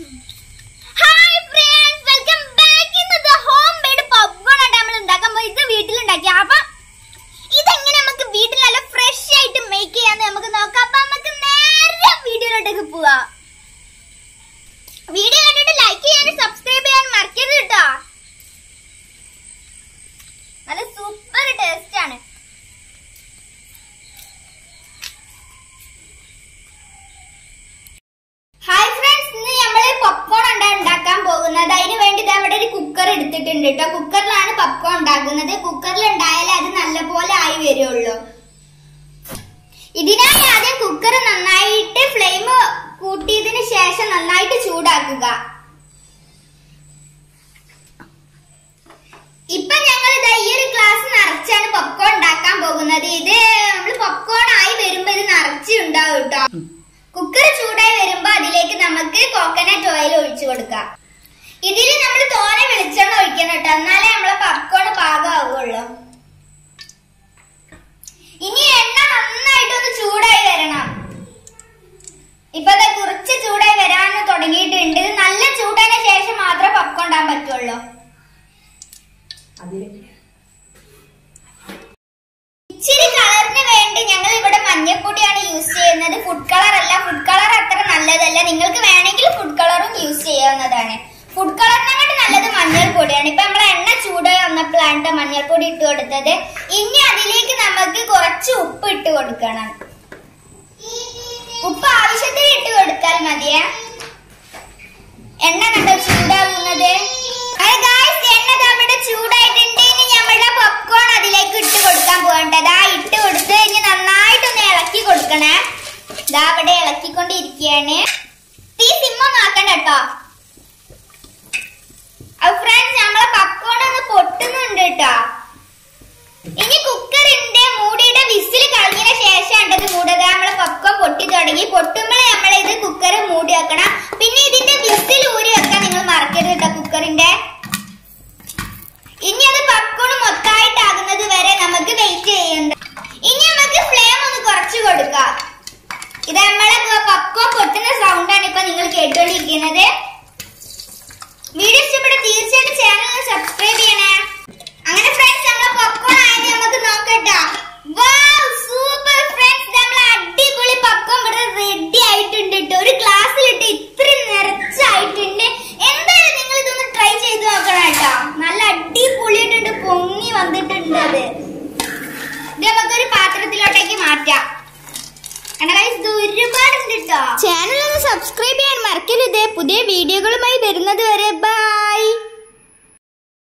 hi friends welcome back in the home made popcorn ആണ് നമ്മൾ ഉണ്ടാക്കാൻ പോകുന്നത് ഇത് വീട്ടിലുണ്ടാക്കിയ അപ്പം ഇതെങ്ങനെ നമുക്ക് വീട്ടിൽ നല്ല ഫ്രഷ് ആയിട്ട് മേക്ക് ചെയ്യാന്ന് നമുക്ക് നോക്കാം അപ്പൊ നമുക്ക് നേരെ വീഡിയോയിലോട്ടേക്ക് പോവാം വീഡിയോ കണ്ടിട്ട് ലൈക്ക് ചെയ്യാനും സബ്സ്ക്രൈബ് ചെയ്യാനും മറക്കരുത് കേട്ടോ നല്ല സൂപ്പർ ടേസ്റ്റ് ആണ് ഹായ് ഫ്രണ്ട്സ് ഇന്ന് നമ്മള് പോപ്കോൺ ആണ് ഉണ്ടാക്കാൻ പോകുന്നത് അതിന് വേണ്ടി ദാ ഇവിടെ ഒരു കുക്കർ എടുത്തിട്ടുണ്ട് കേട്ടോ കുക്കറിലാണ് പോപ്കോൺ ഉണ്ടാക്കുന്നത് കുക്കറിൽ ഉണ്ടായാലേ അത് നല്ലപോലെ ആയി വരുള്ളൂ ഇതിനായി ആദ്യം കുക്കർ നന്നായിട്ട് ഫ്ലെയിം കൂട്ടിയതിന് ശേഷം നന്നായിട്ട് ചൂടാക്കുക ഇപ്പൊ ഞങ്ങൾ ഇതാ ഈ ഒരു ഗ്ലാസ് നിറച്ചാണ് പോപ്കോൺ ഉണ്ടാക്കാൻ പോകുന്നത് ഇത് നമ്മൾ പോപ്കോൺ ആയി വരുമ്പോ ഇത് നിറച്ച് ഉണ്ടാവും കേട്ടോ കുക്കർ ചൂടായി വരുമ്പോ അതിലേക്ക് നമുക്ക് കോക്കനട്ട് ഓയിൽ ഒഴിച്ചു കൊടുക്കാം ഇതിൽ നമ്മൾ തോനെ വെളിച്ചെണ്ണ ഒഴിക്കണം കേട്ടോ എന്നാലേ നമ്മളെ പപ്കോൺ പാകമാവുള്ളൂ ഇനി എണ്ണ നന്നായിട്ടൊന്ന് ചൂടായി വരണം ഇപ്പൊ ദേ കുറച്ച് ചൂടായി വരാൻ തുടങ്ങിയിട്ടുണ്ട് ഇത് നല്ല ചൂടായതിനു ശേഷം മാത്രമേ പപ്കോൺ ഉണ്ടാൻ പറ്റുള്ളൂ ഇച്ചിരി കളറിന് വേണ്ടി ഞങ്ങൾ ഇവിടെ മഞ്ഞൾപ്പൊടിയാണ് യൂസ് ചെയ്യുന്നത് ഫുഡ് കളർ അല്ല ഫുഡ് കളർ അത്ര നല്ലതല്ല നിങ്ങൾക്ക് വേണമെങ്കിൽ ഫുഡ് കളറും യൂസ് ചെയ്യാവുന്നതാണ് ഫുഡ് കളറിനെക്കാട്ട് നല്ലത് മഞ്ഞൾപ്പൊടിയാണ് ഇപ്പൊ നമ്മളെ എണ്ണ ചൂടായി വന്നപ്പോഴാണ് ട്ടോ മഞ്ഞൾപ്പൊടി ഇട്ട് കൊടുത്തത് ഇനി അതിലേക്ക് നമുക്ക് കുറച്ച് ഉപ്പ് ഇട്ട് കൊടുക്കണം ഉപ്പ് ആവശ്യത്തിന് ഇട്ട് കൊടുത്താൽ മതിയേ എണ്ണ കണ്ടോ ചൂടാകുന്നത് അത് guys, എണ്ണ ദാ ഇവിടെ ചൂടായിട്ടുണ്ട് ഇനി നമ്മളുടെ പോപ്കോൺ അതിലേക്ക് ഇട്ട് കൊടുക്കാൻ പോകേണ്ടത് ആ ഇട്ട് കൊടുത്ത് ഇനി നന്നായിട്ടൊന്ന് ഇളക്കി കൊടുക്കണേ ദാ ഇവിടെ ഇളക്കിക്കൊണ്ടിരിക്കുകയാണ് തീ സിമ്മൊന്നും ആക്കണ്ട കേട്ടോ അത് ഫ്രണ്ട്സ് നമ്മളെ പക്കോൺ ഒന്ന് പൊട്ടുന്നുണ്ട് കേട്ടോ ഇനി കുക്കറിന്റെ മൂടിയുടെ വിസിൽ കളഞ്ഞതിന് ശേഷം ഉണ്ടത് മൂടുക നമ്മളെ പക്കം പൊട്ടി തുടങ്ങി പൊട്ടുമ്പോൾ നമ്മൾ ഇത് കുക്കർ മൂടി വെക്കണം പിന്നെ ഇതിന്റെ വിസിൽ ഊരി വെക്കാൻ നിങ്ങൾ മറക്കരുത് കേട്ടോ കുക്കറിന്റെ ഇനി അത് പക്കോണ് മൊത്തമായിട്ടാകുന്നത് വരെ നമുക്ക് വെയിറ്റ് ചെയ്യണ്ട ഇനി നമുക്ക് ഫ്ലെയിം ഒന്ന് കുറച്ച് കൊടുക്കാം ഇത് നമ്മളെ പക്കോ പൊട്ടുന്ന സൗണ്ടാണ് ഇപ്പൊ നിങ്ങൾ കേട്ടോണ്ടിരിക്കുന്നത് വീഡിയോ ഇഷ്ടപ്പെട്ട തീർച്ചയായിട്ടും ചാനൽ സബ്സ്ക്രൈബ് ചെയ്യണേ അങ്ങനെ ഫ്രണ്ട്സ് നമ്മളെ പോപ്കോൺ ആയത് നമുക്ക് നോക്കട്ടോ വൗ സൂപ്പർ ഫ്രണ്ട്സ് നമ്മളെ അടിപൊളി പോപ്കോൺ ഇവിടെ റെഡി ആയിട്ടുണ്ട് ട്ടോ ഒരു ഗ്ലാസ്സിലിട്ട് ഇത്ര നിറച്ചായിട്ടുണ്ട് എന്തായാലും നിങ്ങൾ ഇതൊന്ന് ട്രൈ ചെയ്ത് നോക്കണം കേട്ടോ നല്ല അടിപൊളിയായിട്ടുണ്ട് പൊങ്ങി വന്നിട്ടുണ്ട് അത് ഇത് നമുക്കൊരു പാത്രത്തിലോട്ടേക്ക് മാറ്റാം കാരണം guys, ഇത് ഒരുപാടുണ്ട് കേട്ടോ ചാനൽ ഒന്ന് സബ്സ്ക്രൈബ് ചെയ്യാൻ മറക്കരുത് പുതിയ വീഡിയോകളുമായി വരുന്നത് വരെ ബൈ